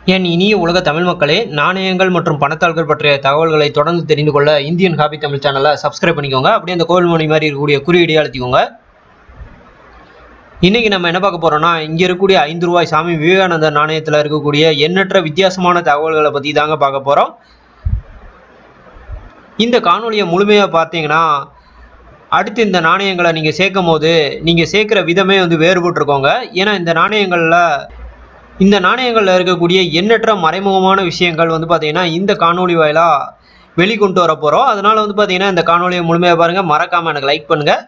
என் இனிய உலக தமிழ் மக்களே நாணயங்கள் மற்றும் பணத்தாள்கள் பற்றிய தகவல்களை தொடர்ந்து தெரிந்து கொள்ள இந்தியன் ஹாபி தமிழ் சேனலை சப்ஸ்கிரைப் பண்ணிக்கோங்க அப்படியே அந்த கோவில் மணி மாதிரி இருக்கக்கூடிய குறியீடை அழுத்திக்கோங்க இன்னைக்கு நம்ம என்ன பார்க்க போறோம்னா இங்க இருக்கக்கூடிய ஐந்து ரூபாய் சாமி விவேகானந்தர் நாணயத்தில் இருக்கக்கூடிய எண்ணற்ற வித்தியாசமான தகவல்களை பத்தி தாங்க பார்க்க போறோம் இந்த காணொலியை முழுமையாக பார்த்தீங்கன்னா அடுத்து இந்த நாணயங்களை நீங்கள் சேர்க்கும் போது நீங்கள் சேர்க்குற விதமே வந்து வேறுபட்டிருக்கோங்க ஏன்னா இந்த நாணயங்களில் இந்த நாணயங்களில் இருக்கக்கூடிய எண்ணற்ற மறைமுகமான விஷயங்கள் வந்து பார்த்தீங்கன்னா இந்த காணொளி வாயிலாக வெளிக்கொண்டு வர போகிறோம் அதனால் வந்து பார்த்தீங்கன்னா இந்த காணொலியை முழுமையாக பாருங்கள் மறக்காமல் எனக்கு லைக் பண்ணுங்கள்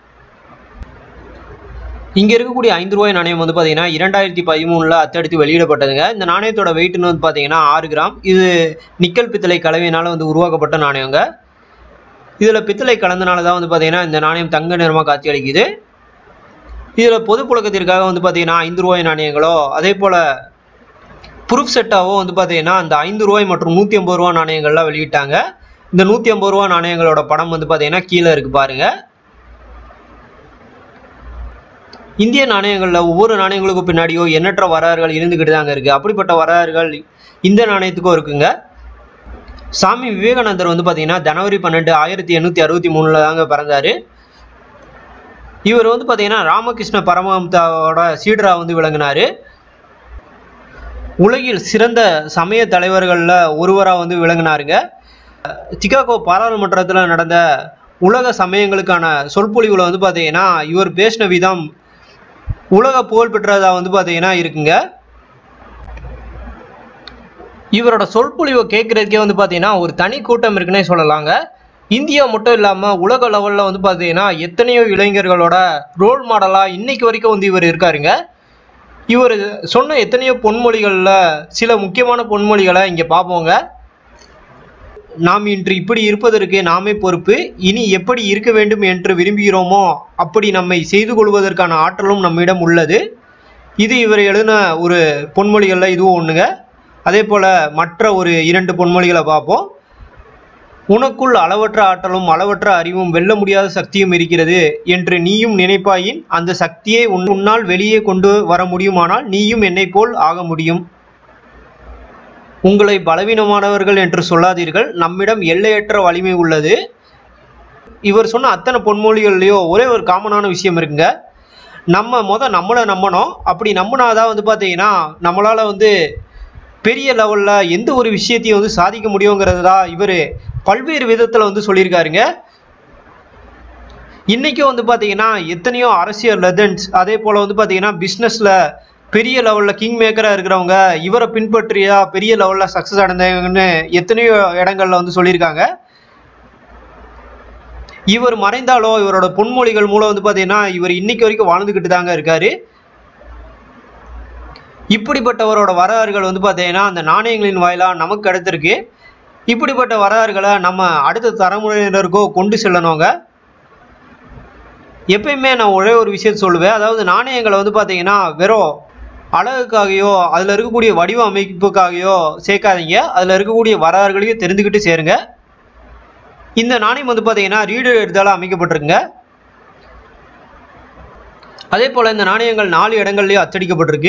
இங்கே இருக்கக்கூடிய ஐந்து ரூபாய் நாணயம் வந்து பார்த்தீங்கன்னா இரண்டாயிரத்தி பதிமூணில் அத்தடுத்து வெளியிடப்பட்டதுங்க இந்த நாணயத்தோட வெயிட்னு வந்து பார்த்தீங்கன்னா ஆறு கிராம் இது நிக்கல் பித்தளை கலவையினால் வந்து உருவாக்கப்பட்ட நாணயங்க இதில் பித்தளை கலந்தனால தான் வந்து பார்த்தீங்கன்னா இந்த நாணயம் தங்க நிறமாக காட்சி அளிக்குது இதில் பொது புழக்கத்திற்காக வந்து பார்த்தீங்கன்னா ஐந்து ரூபாய் நாணயங்களோ அதே போல் ப்ரூஃப் செட்டாவோ வந்து பார்த்தீங்கன்னா இந்த ஐந்து ரூபாய் மற்றும் நூற்றி ஐம்பது ரூபா நாணயங்கள்லாம் வெளியிட்டாங்க இந்த நூற்றி ஐம்பது ரூபா நாணயங்களோட படம் வந்து பார்த்தீங்கன்னா கீழே இருக்கு பாருங்க இந்திய நாணயங்களில் ஒவ்வொரு நாணயங்களுக்கும் பின்னாடியோ எண்ணற்ற வரலாறுகள் இருந்துக்கிட்டு தாங்க இருக்குது அப்படிப்பட்ட வரலாறுகள் இந்த நாணயத்துக்கும் இருக்குங்க சாமி விவேகானந்தர் வந்து பார்த்தீங்கன்னா ஜனவரி பன்னெண்டு ஆயிரத்தி எண்ணூற்றி அறுபத்தி மூணில் தாங்க பிறந்தாரு இவர் வந்து பார்த்தீங்கன்னா ராமகிருஷ்ண பரமஹம்சாவோட சீடரா வந்து விளங்கினாரு உலகில் சிறந்த சமய தலைவர்களில் ஒருவராக வந்து விளங்கினாருங்க சிகாகோ பாராளுமன்றத்தில் நடந்த உலக சமயங்களுக்கான சொற்பொழிவில் வந்து பார்த்தீங்கன்னா இவர் பேசின விதம் உலக புகழ் பெற்றதா வந்து பார்த்தீங்கன்னா இருக்குங்க இவரோட சொற்பொழிவை கேட்குறதுக்கே வந்து பார்த்தீங்கன்னா ஒரு தனி கூட்டம் இருக்குன்னே சொல்லலாங்க இந்தியா மட்டும் இல்லாமல் உலக லெவலில் வந்து பார்த்தீங்கன்னா எத்தனையோ இளைஞர்களோட ரோல் மாடலாக இன்னைக்கு வரைக்கும் வந்து இவர் இருக்காருங்க இவர் சொன்ன எத்தனையோ பொன்மொழிகளில் சில முக்கியமான பொன்மொழிகளை இங்கே பார்ப்போங்க நாம் இன்று இப்படி இருப்பதற்கு நாமே பொறுப்பு இனி எப்படி இருக்க வேண்டும் என்று விரும்புகிறோமோ அப்படி நம்மை செய்து கொள்வதற்கான ஆற்றலும் நம்மிடம் உள்ளது இது இவர் எழுதின ஒரு பொன்மொழிகளில் இதுவும் ஒன்றுங்க அதே போல் மற்ற ஒரு இரண்டு பொன்மொழிகளை பார்ப்போம் உனக்குள் அளவற்ற ஆற்றலும் அளவற்ற அறிவும் வெல்ல முடியாத சக்தியும் இருக்கிறது என்று நீயும் நினைப்பாயின் அந்த சக்தியை உன் உன்னால் வெளியே கொண்டு வர முடியுமானால் நீயும் என்னை போல் ஆக முடியும் உங்களை பலவீனமானவர்கள் என்று சொல்லாதீர்கள் நம்மிடம் எல்லையற்ற வலிமை உள்ளது இவர் சொன்ன அத்தனை பொன்மொழிகள்லையோ ஒரே ஒரு காமனான விஷயம் இருக்குங்க நம்ம முத நம்மளை நம்பணும் அப்படி நம்பினாதான் வந்து பார்த்தீங்கன்னா நம்மளால் வந்து பெரிய லெவலில் எந்த ஒரு விஷயத்தையும் வந்து சாதிக்க முடியுங்கிறது தான் இவர் பல்வேறு விதத்தில் வந்து சொல்லியிருக்காருங்க இன்றைக்கும் வந்து பார்த்தீங்கன்னா எத்தனையோ அரசியல் லெஜண்ட்ஸ் அதே போல் வந்து பார்த்தீங்கன்னா பிஸ்னஸில் பெரிய லெவலில் கிங் மேக்கராக இருக்கிறவங்க இவரை பின்பற்றியா பெரிய லெவலில் சக்ஸஸ் அடைந்தவங்கன்னு எத்தனையோ இடங்கள்ல வந்து சொல்லியிருக்காங்க இவர் மறைந்தாலோ இவரோட பொன்மொழிகள் மூலம் வந்து பார்த்தீங்கன்னா இவர் இன்னைக்கு வரைக்கும் வாழ்ந்துக்கிட்டு தாங்க இருக்காரு இப்படிப்பட்டவரோட வரலாறுகள் வந்து பார்த்தீங்கன்னா அந்த நாணயங்களின் வாயிலாக நமக்கு கிடைத்திருக்கு இப்படிப்பட்ட வரலாறுகளை நம்ம அடுத்த தலைமுறையினருக்கோ கொண்டு செல்லணுங்க எப்பயுமே நான் ஒரே ஒரு விஷயத்த சொல்லுவேன் அதாவது நாணயங்களை வந்து பார்த்தீங்கன்னா வெறும் அழகுக்காகையோ அதில் இருக்கக்கூடிய வடிவ அமைப்புக்காகையோ சேர்க்காதீங்க அதில் இருக்கக்கூடிய வரலாறுகளையும் தெரிஞ்சுக்கிட்டு சேருங்க இந்த நாணயம் வந்து பார்த்தீங்கன்னா ரீடர் எடுத்தால அமைக்கப்பட்டிருக்குங்க அதே போல் இந்த நாணயங்கள் நாலு இடங்கள்லையும் அச்சடிக்கப்பட்டிருக்கு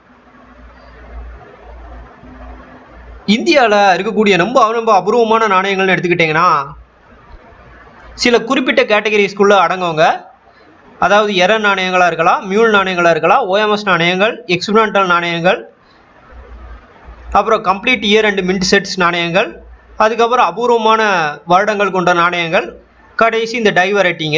இந்தியாவில் இருக்கக்கூடிய ரொம்ப ரொம்ப அபூர்வமான நாணயங்கள்னு எடுத்துக்கிட்டிங்கன்னா சில குறிப்பிட்ட கேட்டகரிஸ்குள்ளே அடங்குவங்க அதாவது எர நாணயங்களாக இருக்கலாம் மியூல் நாணயங்களாக இருக்கலாம் ஓஎம்எஸ் நாணயங்கள் எக்ஸ்பிரிமெண்டல் நாணயங்கள் அப்புறம் complete year and mint sets நாணயங்கள் அதுக்கப்புறம் அபூர்வமான வருடங்கள் கொண்ட நாணயங்கள் கடைசி இந்த டைவரைட்டிங்க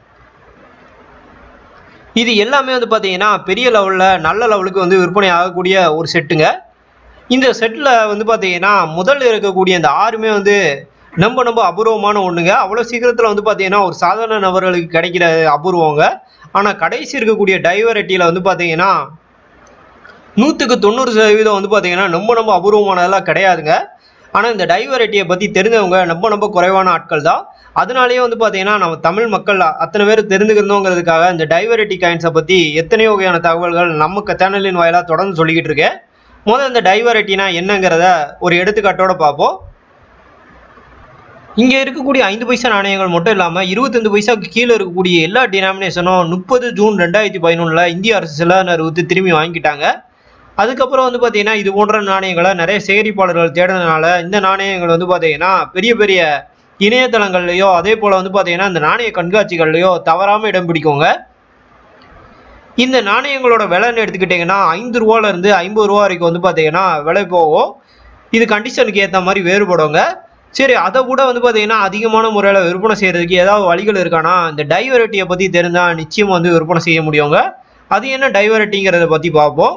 இது எல்லாமே வந்து பார்த்தீங்கன்னா பெரிய லெவலில் நல்ல லெவலுக்கு வந்து விற்பனை ஆகக்கூடிய ஒரு செட்டுங்க இந்த செட்டில் வந்து பார்த்தீங்கன்னா முதல்ல இருக்கக்கூடிய இந்த ஆறுமே வந்து ரொம்ப ரொம்ப அபூர்வமான ஒன்றுங்க அவ்வளோ சீக்கிரத்தில் வந்து பார்த்தீங்கன்னா ஒரு சாதாரண நபர்களுக்கு கிடைக்கிற அபூர்வங்க ஆனால் கடைசி இருக்கக்கூடிய டைவரைட்டியில் வந்து பார்த்தீங்கன்னா நூற்றுக்கு தொண்ணூறு சதவீதம் வந்து பார்த்தீங்கன்னா ரொம்ப ரொம்ப அபூர்வமானதெல்லாம் கிடையாதுங்க ஆனால் இந்த டைவரைட்டியை பற்றி தெரிஞ்சவங்க ரொம்ப ரொம்ப குறைவான ஆட்கள் தான் அதனாலேயே வந்து பார்த்தீங்கன்னா நம்ம தமிழ் மக்கள் அத்தனை பேர் தெரிஞ்சுக்கிறோங்கிறதுக்காக இந்த டைவரைட்டி காயின்ஸை பற்றி எத்தனையோ வகையான தகவல்கள் நம்ம சேனலின் வாயிலாக தொடர்ந்து சொல்லிக்கிட்டு இருக்கேன் முதல் இந்த டைவரைட்டினா என்னங்கிறத ஒரு எடுத்துக்காட்டோட பார்ப்போம் இங்கே இருக்கக்கூடிய ஐந்து பைசா நாணயங்கள் மட்டும் இல்லாமல் இருபத்தஞ்சு பைசாக்கு கீழே இருக்கக்கூடிய எல்லா டினாமினேஷனும் முப்பது ஜூன் ரெண்டாயிரத்தி பதினொன்றில் இந்திய அரசு சில அறிவித்து திரும்பி வாங்கிட்டாங்க அதுக்கப்புறம் வந்து பார்த்தீங்கன்னா இது போன்ற நாணயங்களை நிறைய சேகரிப்பாளர்கள் தேடுறதுனால இந்த நாணயங்கள் வந்து பார்த்தீங்கன்னா பெரிய பெரிய இணையதளங்கள்லையோ அதே போல் வந்து பார்த்தீங்கன்னா இந்த நாணய கண்காட்சிகள்லையோ தவறாமல் இடம் பிடிக்குங்க இந்த நாணயங்களோட விலைன்னு எடுத்துக்கிட்டிங்கன்னா ஐந்து ரூபாலேருந்து ஐம்பது ரூபா வரைக்கும் வந்து பார்த்தீங்கன்னா விலை போகும் இது கண்டிஷனுக்கு ஏற்ற மாதிரி வேறுபடுங்க சரி அதை கூட வந்து பார்த்தீங்கன்னா அதிகமான முறையில் விற்பனை செய்கிறதுக்கு ஏதாவது வழிகள் இருக்கானா இந்த டைவரட்டியை பற்றி தெரிந்தால் நிச்சயம் வந்து விற்பனை செய்ய முடியுங்க அது என்ன டைவரட்டிங்கிறத பற்றி பார்ப்போம்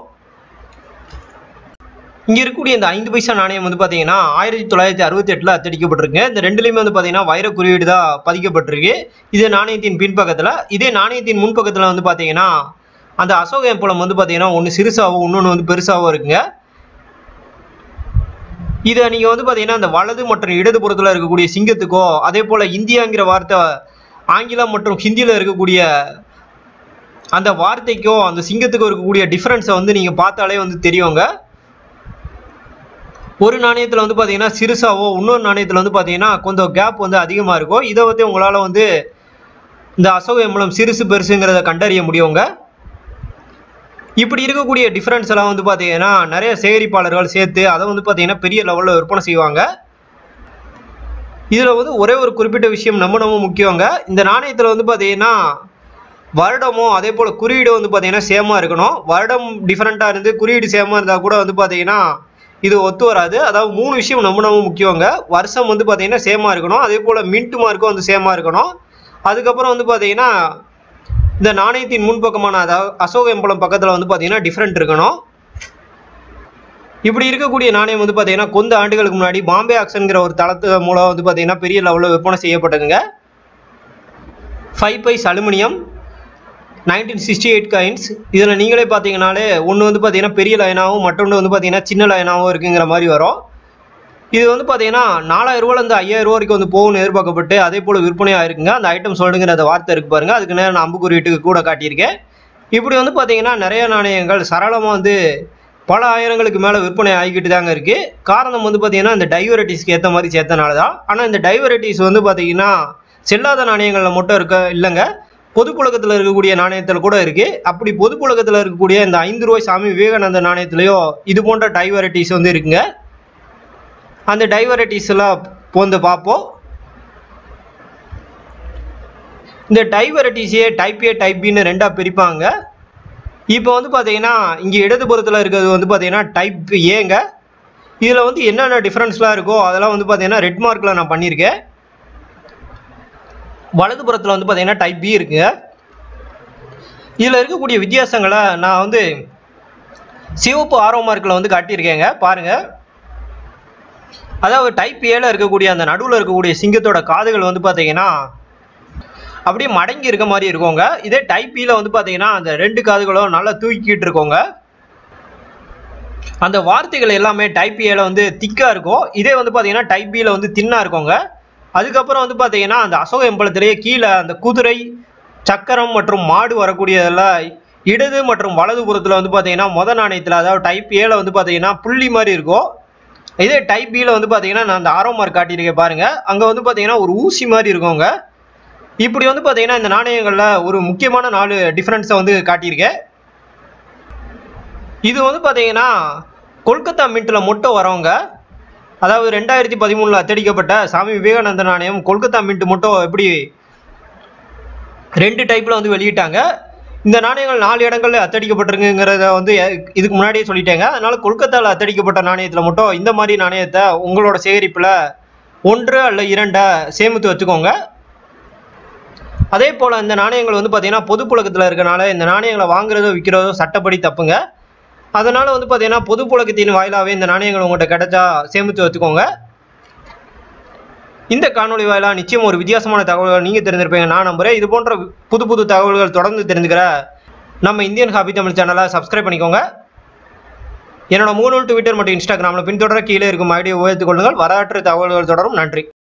இங்கே இருக்கக்கூடிய இந்த ஐந்து பைசா நாணயம் வந்து பார்த்தீங்கன்னா ஆயிரத்தி தொள்ளாயிரத்தி அறுபத்தி எட்டில் அச்சடிக்கப்பட்டிருக்கு இந்த ரெண்டுலேயுமே வந்து பார்த்தீங்கன்னா வைர குறியீடு தான் பதிக்கப்பட்டிருக்கு இது நாணயத்தின் பின்பக்கத்தில் இதே நாணயத்தின் முன்பக்கத்தில் வந்து பார்த்தீங்கன்னா அந்த அசோக எம்பளம் வந்து பார்த்தீங்கன்னா ஒன்று சிறுசாகவும் இன்னொன்று வந்து பெருசாகவும் இருக்குங்க இதை நீங்கள் வந்து பார்த்தீங்கன்னா அந்த வலது மற்றும் இடது புறத்தில் இருக்கக்கூடிய சிங்கத்துக்கோ அதே போல் இந்தியாங்கிற வார்த்தை ஆங்கிலம் மற்றும் ஹிந்தியில் இருக்கக்கூடிய அந்த வார்த்தைக்கோ அந்த சிங்கத்துக்கோ இருக்கக்கூடிய டிஃப்ரென்ஸை வந்து நீங்கள் பார்த்தாலே வந்து தெரியுங்க ஒரு நாணயத்தில் வந்து பார்த்தீங்கன்னா சிறுசாவோ இன்னொரு நாணயத்தில் வந்து பார்த்தீங்கன்னா கொஞ்சம் கேப் வந்து அதிகமாக இருக்கும் இதை வந்து உங்களால் வந்து இந்த அசோக எம்பளம் சிறுசு பெருசுங்கிறத கண்டறிய முடியுங்க இப்படி இருக்கக்கூடிய டிஃப்ரென்ஸ் எல்லாம் வந்து பார்த்தீங்கன்னா நிறைய சேகரிப்பாளர்கள் சேர்த்து அதை வந்து பார்த்தீங்கன்னா பெரிய லெவலில் விற்பனை செய்வாங்க இதில் வந்து ஒரே ஒரு குறிப்பிட்ட விஷயம் நம்ம நம்ம முக்கியங்க இந்த நாணயத்தில் வந்து பார்த்தீங்கன்னா வருடமும் அதே போல் குறியீடு வந்து பார்த்தீங்கன்னா சேமாக இருக்கணும் வருடம் டிஃப்ரெண்ட்டாக இருந்து குறியீடு சேமாக இருந்தால் கூட வந்து பார்த்தீங்கன்னா இது ஒத்து வராது அதாவது மூணு விஷயம் நம்ம நம்ம முக்கியங்க வருஷம் வந்து பார்த்தீங்கன்னா சேமாக இருக்கணும் அதே போல் மின்ட் மார்க்கும் வந்து சேமாக இருக்கணும் அதுக்கப்புறம் வந்து பார்த்தீங்கன்னா இந்த நாணயத்தின் முன்பக்கமான அதாவது அசோக எம்பளம் பக்கத்தில் வந்து பார்த்தீங்கன்னா டிஃப்ரெண்ட் இருக்கணும் இப்படி இருக்கக்கூடிய நாணயம் வந்து பார்த்தீங்கன்னா கொஞ்ச ஆண்டுகளுக்கு முன்னாடி பாம்பே ஆக்ஷன்கிற ஒரு தளத்து மூலம் வந்து பார்த்தீங்கன்னா பெரிய லெவலில் விற்பனை செய்யப்பட்டதுங்க five paise aluminium nineteen sixty eight coins இதில் நீங்களே பார்த்தீங்கனாலே ஒன்று வந்து பார்த்தீங்கன்னா பெரிய லைனாகவும் மற்றொன்று வந்து பார்த்தீங்கன்னா சின்ன லைனாகவும் இருக்குங்கிற மாதிரி வரும் இது வந்து பார்த்தீங்கன்னா நாலாயிரம் ரூபாலேருந்து ஐயாயிரம் ரூபா வரைக்கும் வந்து போகும்னு எதிர்பார்க்கப்பட்டு அதே போல் விற்பனை ஆயிருக்குங்க அந்த ஐட்டம் சொல்லுங்கிற அந்த வார்த்தை இருக்கு பாருங்க அதுக்கு நேரம் நான் அம்பு குறியீட்டுக்கு கூட காட்டியிருக்கேன் இப்படி வந்து பார்த்தீங்கன்னா நிறைய நாணயங்கள் சரளமாக வந்து பல ஆயிரங்களுக்கு மேலே விற்பனை ஆகிக்கிட்டு தாங்க இருக்குது காரணம் வந்து பார்த்தீங்கன்னா இந்த டைவரட்டிஸ்க்கு ஏற்ற மாதிரி சேர்த்தனால தான் ஆனால் இந்த டைவரட்டிஸ் வந்து பார்த்தீங்கன்னா செல்லாத நாணயங்களில் மட்டும் இருக்க இல்லைங்க பொது புழக்கத்தில் இருக்கக்கூடிய நாணயத்தில் கூட இருக்குது அப்படி பொது புழக்கத்தில் இருக்கக்கூடிய இந்த ஐந்து ரூபாய் சாமி விவேகானந்த நாணயத்துலேயோ இது போன்ற டைவரட்டிஸ் வந்து இருக்குங்க அந்த டைவரட்டிஸ் எல்லாம் போந்து பார்ப்போம் இந்த டைவரட்டிஸே டைப் ஏ டைப் பின்னு ரெண்டாக பிரிப்பாங்க இப்போ வந்து பார்த்தீங்கன்னா இங்கே இடதுபுறத்தில் இருக்கிறது வந்து பார்த்தீங்கன்னா டைப் ஏங்க இதில் வந்து என்னென்ன டிஃப்ரென்ஸ்லாம் இருக்கோ அதெல்லாம் வந்து பார்த்தீங்கன்னா ரெட் மார்க்கில் நான் பண்ணியிருக்கேன் வலதுபுறத்தில் வந்து பார்த்தீங்கன்னா டைப் பி இருக்குங்க இதில் இருக்கக்கூடிய வித்தியாசங்களை நான் வந்து சிவப்பு ஆரோ மார்க்கில் வந்து காட்டியிருக்கேங்க பாருங்கள் அதாவது டைப் ஏல இருக்கக்கூடிய அந்த நடுவில் இருக்கக்கூடிய சிங்கத்தோட காதுகள் வந்து பார்த்தீங்கன்னா அப்படியே மடங்கி இருக்க மாதிரி இருக்குங்க இதே டைப் பியில் வந்து பார்த்தீங்கன்னா அந்த ரெண்டு காதுகளும் நல்லா தூக்கிட்டு இருக்கோங்க அந்த வார்த்தைகள் எல்லாமே டைப் ஏல வந்து திக்காக இருக்கும் இதே வந்து பார்த்தீங்கன்னா டைப் பியில் வந்து தின்னாக இருக்குங்க அதுக்கப்புறம் வந்து பார்த்தீங்கன்னா அந்த அசோக எம்பலத்திலேயே கீழே அந்த குதிரை சக்கரம் மற்றும் மாடு வரக்கூடியதெல்லாம் இடது மற்றும் வலது புறத்தில் வந்து பார்த்தீங்கன்னா மொத நாணயத்தில் அதாவது டைப் ஏல வந்து பார்த்தீங்கன்னா புள்ளி மாதிரி இருக்கும் இதே டைப் பியில் வந்து பார்த்தீங்கன்னா நான் அந்த ஆரோ மார்க் காட்டியிருக்கேன் பாருங்க அங்கே வந்து பார்த்தீங்கன்னா ஒரு ஊசி மாதிரி இருக்குங்க இப்படி வந்து பார்த்தீங்கன்னா இந்த நாணயங்களில் ஒரு முக்கியமான நாலு டிஃப்ரென்ஸை வந்து காட்டியிருக்கேன் இது வந்து பார்த்தீங்கன்னா கொல்கத்தா மின்ட்டில் மட்டும் வரவங்க அதாவது ரெண்டாயிரத்தி பதிமூணில் அச்சடிக்கப்பட்ட சாமி விவேகானந்த நாணயம் கொல்கத்தா மின்ட் மட்டும் எப்படி ரெண்டு டைப்பில் வந்து வெளியிட்டாங்க இந்த நாணயங்கள் நாலு இடங்கள்ல அச்சடிக்கப்பட்டிருக்குங்கிறத வந்து இதுக்கு முன்னாடியே சொல்லிட்டேங்க அதனால கொல்கத்தாவில் அச்சடிக்கப்பட்ட நாணயத்தில் மட்டும் இந்த மாதிரி நாணயத்தை உங்களோட சேகரிப்பில் ஒன்று அல்ல இரண்டை சேமித்து வச்சுக்கோங்க அதே போல் இந்த நாணயங்கள் வந்து பார்த்தீங்கன்னா பொது புழக்கத்தில் இருக்கனால இந்த நாணயங்களை வாங்குறதோ விற்கிறதோ சட்டப்படி தப்புங்க அதனால் வந்து பார்த்தீங்கன்னா பொது புழக்கத்தின் வாயிலாகவே இந்த நாணயங்கள் உங்கள்கிட்ட கிடைச்சா சேமித்து வச்சுக்கோங்க இந்த காணொலி வாயிலாக நிச்சயம் ஒரு வித்தியாசமான தகவல்கள் நீங்கள் தெரிஞ்சிருப்பீங்க நான் நம்புகிறேன் இது போன்ற புது புது தகவல்கள் தொடர்ந்து தெரிஞ்சுக்கிற நம்ம இந்தியன் ஹாபி தமிழ் சேனலை சப்ஸ்கிரைப் பண்ணிக்கோங்க என்னோட மூணு ட்விட்டர் மற்றும் இன்ஸ்டாகிராமில் பின்தொடர கீழே இருக்கும் ஐடியை உயர்த்துக் கொள்ளுங்கள் வரலாற்று தகவல்கள் தொடரும் நன்றி